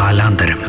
കാലാന്തരം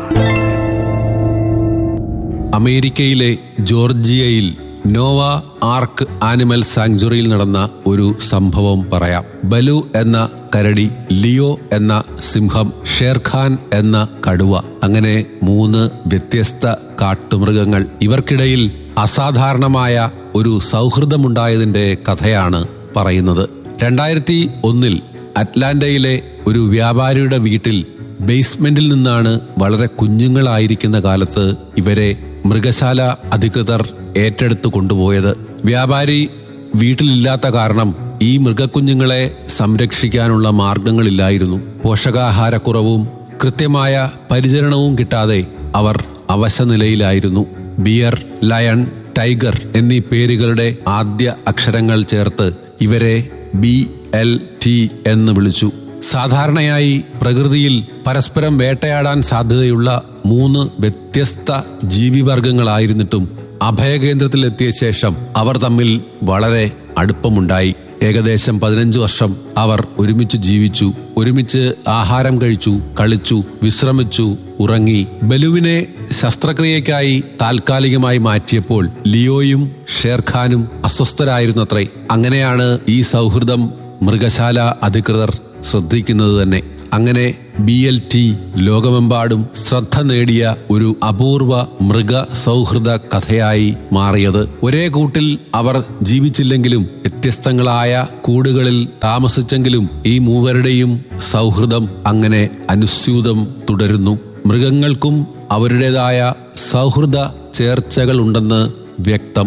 അമേരിക്കയിലെ ജോർജിയയിൽ നോവ ആർക്ക് ആനിമൽ സാങ്ച്വറിയിൽ നടന്ന ഒരു സംഭവം പറയാം ബലു എന്ന കരടി ലിയോ എന്ന സിംഹം ഷേർഖാൻ എന്ന കടുവ അങ്ങനെ മൂന്ന് വ്യത്യസ്ത കാട്ടുമൃഗങ്ങൾ ഇവർക്കിടയിൽ അസാധാരണമായ ഒരു സൗഹൃദമുണ്ടായതിന്റെ കഥയാണ് പറയുന്നത് രണ്ടായിരത്തി ഒന്നിൽ അറ്റ്ലാന്റയിലെ ഒരു വ്യാപാരിയുടെ വീട്ടിൽ ബേസ്മെന്റിൽ നിന്നാണ് വളരെ കുഞ്ഞുങ്ങളായിരിക്കുന്ന കാലത്ത് ഇവരെ മൃഗശാല അധികൃതർ ഏറ്റെടുത്തു കൊണ്ടുപോയത് വ്യാപാരി വീട്ടിലില്ലാത്ത കാരണം ഈ മൃഗക്കുഞ്ഞുങ്ങളെ സംരക്ഷിക്കാനുള്ള മാർഗങ്ങളില്ലായിരുന്നു പോഷകാഹാരക്കുറവും കൃത്യമായ പരിചരണവും കിട്ടാതെ അവർ അവശനിലയിലായിരുന്നു ബിയർ ലയൺ ടൈഗർ എന്നീ പേരുകളുടെ ആദ്യ അക്ഷരങ്ങൾ ചേർത്ത് ഇവരെ ബി എൽ ടി എന്ന് വിളിച്ചു സാധാരണയായി പ്രകൃതിയിൽ പരസ്പരം വേട്ടയാടാൻ സാധ്യതയുള്ള മൂന്ന് വ്യത്യസ്ത ജീവിവർഗങ്ങളായിരുന്നിട്ടും അഭയകേന്ദ്രത്തിലെത്തിയ ശേഷം അവർ തമ്മിൽ വളരെ അടുപ്പമുണ്ടായി ഏകദേശം പതിനഞ്ച് വർഷം അവർ ഒരുമിച്ച് ജീവിച്ചു ഒരുമിച്ച് ആഹാരം കഴിച്ചു കളിച്ചു വിശ്രമിച്ചു ഉറങ്ങി ബലുവിനെ ശസ്ത്രക്രിയയ്ക്കായി താൽക്കാലികമായി മാറ്റിയപ്പോൾ ലിയോയും ഷേർഖാനും അസ്വസ്ഥരായിരുന്നത്രേ അങ്ങനെയാണ് ഈ സൗഹൃദം മൃഗശാല അധികൃതർ ശ്രദ്ധിക്കുന്നത് തന്നെ അങ്ങനെ ബി എൽ ടി ലോകമെമ്പാടും ശ്രദ്ധ നേടിയ ഒരു അപൂർവ മൃഗ സൗഹൃദ കഥയായി മാറിയത് ഒരേ കൂട്ടിൽ അവർ ജീവിച്ചില്ലെങ്കിലും വ്യത്യസ്തങ്ങളായ കൂടുകളിൽ താമസിച്ചെങ്കിലും ഈ മൂവരുടെയും സൗഹൃദം അങ്ങനെ അനുസ്യൂതം തുടരുന്നു മൃഗങ്ങൾക്കും അവരുടേതായ സൗഹൃദ ചേർച്ചകളുണ്ടെന്ന് വ്യക്തം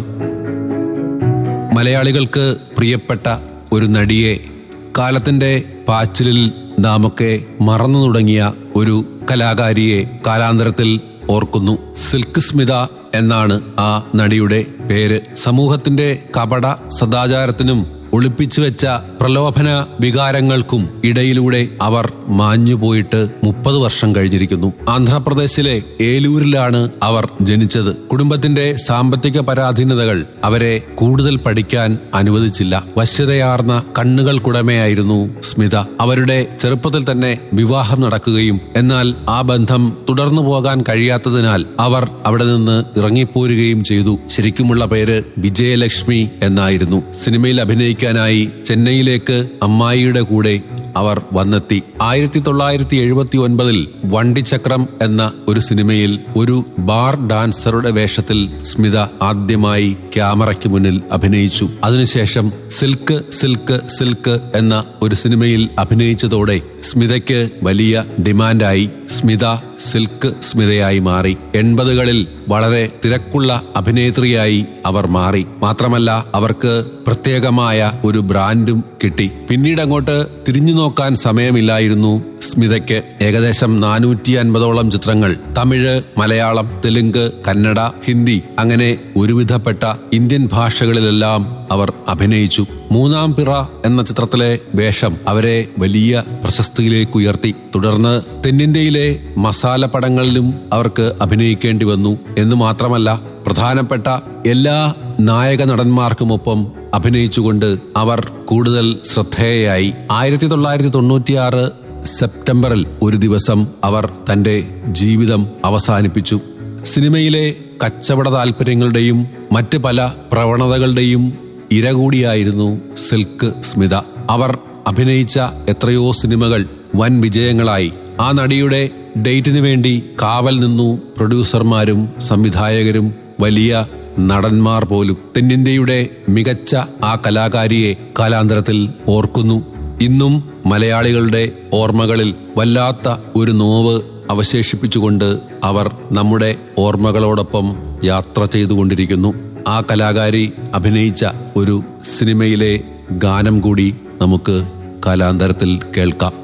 മലയാളികൾക്ക് പ്രിയപ്പെട്ട ഒരു നടിയെ കാലത്തിന്റെ പാച്ചിലിൽ നാമൊക്കെ മറന്നു തുടങ്ങിയ ഒരു കലാകാരിയെ കാലാന്തരത്തിൽ ഓർക്കുന്നു സിൽക്ക് സ്മിത എന്നാണ് ആ നടിയുടെ പേര് സമൂഹത്തിന്റെ കപട സദാചാരത്തിനും ഒളിപ്പിച്ചു വെച്ച പ്രലോഭന വികാരങ്ങൾക്കും ഇടയിലൂടെ അവർ മാഞ്ഞുപോയിട്ട് മുപ്പത് വർഷം കഴിഞ്ഞിരിക്കുന്നു ആന്ധ്രാപ്രദേശിലെ ഏലൂരിലാണ് അവർ ജനിച്ചത് കുടുംബത്തിന്റെ സാമ്പത്തിക പരാധീനതകൾ അവരെ കൂടുതൽ പഠിക്കാൻ അനുവദിച്ചില്ല വശ്യതയാർന്ന കണ്ണുകൾക്കുടമയായിരുന്നു സ്മിത അവരുടെ ചെറുപ്പത്തിൽ തന്നെ വിവാഹം നടക്കുകയും എന്നാൽ ആ ബന്ധം തുടർന്നു പോകാൻ കഴിയാത്തതിനാൽ അവർ അവിടെ നിന്ന് ഇറങ്ങിപ്പോരുകയും ചെയ്തു ശരിക്കുമുള്ള പേര് വിജയലക്ഷ്മി എന്നായിരുന്നു സിനിമയിൽ അഭിനയിക്കാനായി ചെന്നൈയിലേക്ക് അമ്മായിയുടെ കൂടെ അവർ വന്നെത്തി ആയിരത്തി തൊള്ളായിരത്തി എഴുപത്തി ഒൻപതിൽ വണ്ടിച്ചക്രം എന്ന ഒരു സിനിമയിൽ ഒരു ബാർ ഡാൻസറുടെ വേഷത്തിൽ സ്മിത ആദ്യമായി ക്യാമറയ്ക്ക് മുന്നിൽ അഭിനയിച്ചു അതിനുശേഷം സിൽക്ക് സിൽക്ക് സിൽക്ക് എന്ന ഒരു സിനിമയിൽ അഭിനയിച്ചതോടെ സ്മിതയ്ക്ക് വലിയ ഡിമാൻഡായി സ്മിത സിൽക്ക് സ്മിതയായി മാറി എൺപതുകളിൽ വളരെ തിരക്കുള്ള അഭിനേത്രിയായി അവർ മാറി മാത്രമല്ല അവർക്ക് പ്രത്യേകമായ ഒരു ബ്രാൻഡും കിട്ടി പിന്നീട് അങ്ങോട്ട് തിരിഞ്ഞു നോക്കാൻ സമയമില്ലായിരുന്നു സ്മിതയ്ക്ക് ഏകദേശം നാനൂറ്റി അൻപതോളം ചിത്രങ്ങൾ തമിഴ് മലയാളം തെലുങ്ക് കന്നഡ ഹിന്ദി അങ്ങനെ ഒരുവിധപ്പെട്ട ഇന്ത്യൻ ഭാഷകളിലെല്ലാം അവർ അഭിനയിച്ചു മൂന്നാം പിറ എന്ന ചിത്രത്തിലെ വേഷം അവരെ വലിയ പ്രശസ്തിയിലേക്ക് ഉയർത്തി തുടർന്ന് തെന്നിന്ത്യയിലെ മസാല പടങ്ങളിലും അവർക്ക് അഭിനയിക്കേണ്ടി വന്നു എന്ന് മാത്രമല്ല പ്രധാനപ്പെട്ട എല്ലാ നായക നടന്മാർക്കുമൊപ്പം അഭിനയിച്ചുകൊണ്ട് അവർ കൂടുതൽ ശ്രദ്ധേയയായി ആയിരത്തി തൊള്ളായിരത്തി തൊണ്ണൂറ്റിയാറ് സെപ്റ്റംബറിൽ ഒരു ദിവസം അവർ തന്റെ ജീവിതം അവസാനിപ്പിച്ചു സിനിമയിലെ കച്ചവട താൽപര്യങ്ങളുടെയും മറ്റ് പല പ്രവണതകളുടെയും ഇര കൂടിയായിരുന്നു സിൽക്ക് സ്മിത അവർ അഭിനയിച്ച എത്രയോ സിനിമകൾ വൻ വിജയങ്ങളായി ആ നടിയുടെ ഡേറ്റിനു വേണ്ടി കാവൽ നിന്നു പ്രൊഡ്യൂസർമാരും സംവിധായകരും വലിയ നടന്മാർ പോലും തെന്നിന്ത്യയുടെ മികച്ച ആ കലാകാരിയെ കാലാന്തരത്തിൽ ഓർക്കുന്നു ഇന്നും മലയാളികളുടെ ഓർമ്മകളിൽ വല്ലാത്ത ഒരു നോവ് അവശേഷിപ്പിച്ചുകൊണ്ട് അവർ നമ്മുടെ ഓർമ്മകളോടൊപ്പം യാത്ര ചെയ്തുകൊണ്ടിരിക്കുന്നു ആ കലാകാരി അഭിനയിച്ച ഒരു സിനിമയിലെ ഗാനം കൂടി നമുക്ക് കാലാന്തരത്തിൽ കേൾക്കാം